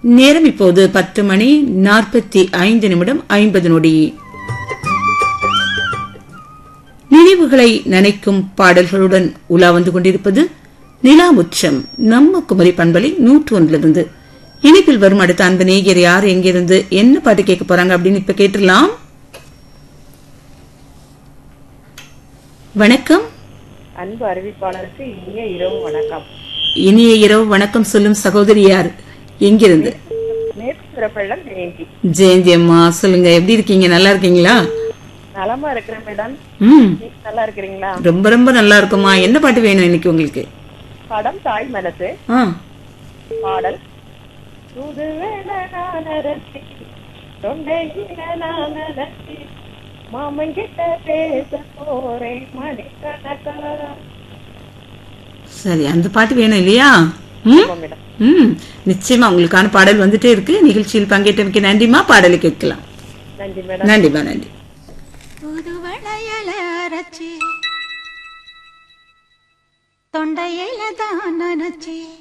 நேரம் இப்போது பத்து மணி நாற்பத்தி ஐந்து நிமிடம் ஐம்பது நொடி நினைவுகளை நினைக்கும் பாடல்களுடன் உலா வந்து கொண்டிருப்பது நிலாமுச்சம் நம்ம குமரி பண்பலை நூற்று ஒன்றிலிருந்து இணைப்பில் வரும் அடுத்த அன்பு நேயர் யார் எங்கிருந்து என்ன பாட்டு கேட்க போறாங்க அப்படின்னு இப்ப கேட்டுடலாம் வணக்கம் அன்பு அறிவிப்பாளருக்கு இனிய இரவு வணக்கம் இனிய இரவு வணக்கம் சொல்லும் சகோதரி யார் எங்கிருந்து நேற்று சிறப்பெல்லாம் ஜெயந்தி ஜெயந்தி அம்மா சொல்லுங்க எப்படி இருக்கீங்க நல்லா இருக்கீங்களா நலமா இருக்கிறேன் மேடம் ம் நீங்க நல்லா இருக்கிறீங்களா ரொம்ப ரொம்ப நல்லா இருக்குமா என்ன பாட்டு வேணும் இன்னைக்கு உங்களுக்கு படம் தாய் மனசு ஆ பாடல் புது வேணானரசி தொண்டையில நான் அலசி மாமன் கிட்ட பேச போறேன் மணிக்கணக்கா சரி அந்த பாட்டு வேணும் இல்லையா ம் ஆமா மேடம் ம் நிச்சயமா உங்களுக்கான பாடல் வந்துட்டே இருக்கு நிகழ்ச்சியில் பங்கேற்றமைக்கு நன்றிமா பாடலை கேட்கலாம் நன்றி மேடம் நன்றிமா நன்றி புது வளையல அரைச்சி தொண்டையில தான் நினைச்சி